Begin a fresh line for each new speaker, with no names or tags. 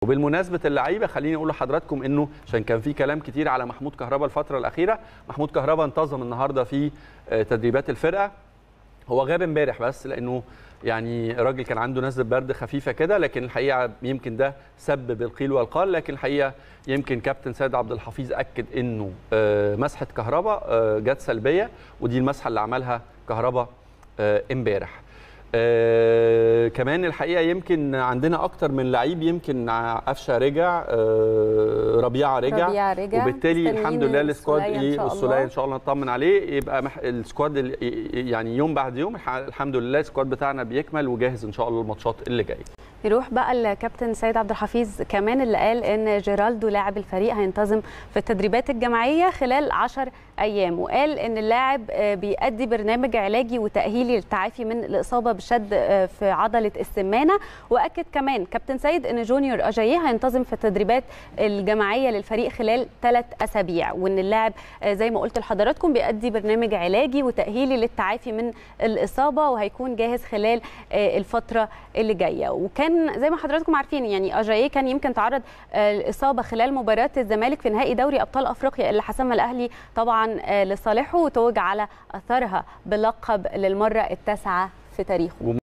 وبالمناسبه اللعيبه خليني اقول لحضراتكم انه عشان كان في كلام كتير على محمود كهربا الفتره الاخيره محمود كهربا انتظم النهارده في تدريبات الفرقه هو غاب امبارح بس لانه يعني الراجل كان عنده نزله برد خفيفه كده لكن الحقيقه يمكن ده سبب القيل والقال لكن الحقيقه يمكن كابتن سيد عبد الحفيظ اكد انه مسحه كهربا جت سلبيه ودي المسحه اللي عملها كهربا امبارح آه كمان الحقيقه يمكن عندنا اكتر من لعيب يمكن قفشه رجع آه ربيعه رجع,
ربيعة رجع
وبالتالي الحمد لله السكواد ايه والسوليه ان شاء الله نطمن عليه يبقى مح... السكواد يعني يوم بعد يوم الحمد لله السكواد بتاعنا بيكمل وجاهز ان شاء الله للماتشات اللي جايه
نروح بقى الكابتن سيد عبد الحفيظ كمان اللي قال ان جيرالدو لاعب الفريق هينتظم في التدريبات الجماعيه خلال 10 ايام وقال ان اللاعب بيأدي برنامج علاجي وتاهيلي للتعافي من الاصابه بشد في عضله السمانه واكد كمان كابتن سيد ان جونيور اجاييه هينتظم في التدريبات الجماعيه للفريق خلال ثلاث اسابيع وان اللاعب زي ما قلت لحضراتكم بيأدي برنامج علاجي وتاهيلي للتعافي من الاصابه وهيكون جاهز خلال الفتره اللي جايه وكان زي ما حضراتكم عارفين يعني اجاييه كان يمكن تعرض الاصابه خلال مباراه الزمالك في نهائي دوري ابطال افريقيا اللي حسمها الاهلي طبعا لصالحه وتوج على اثرها بلقب للمره التاسعه في تاريخه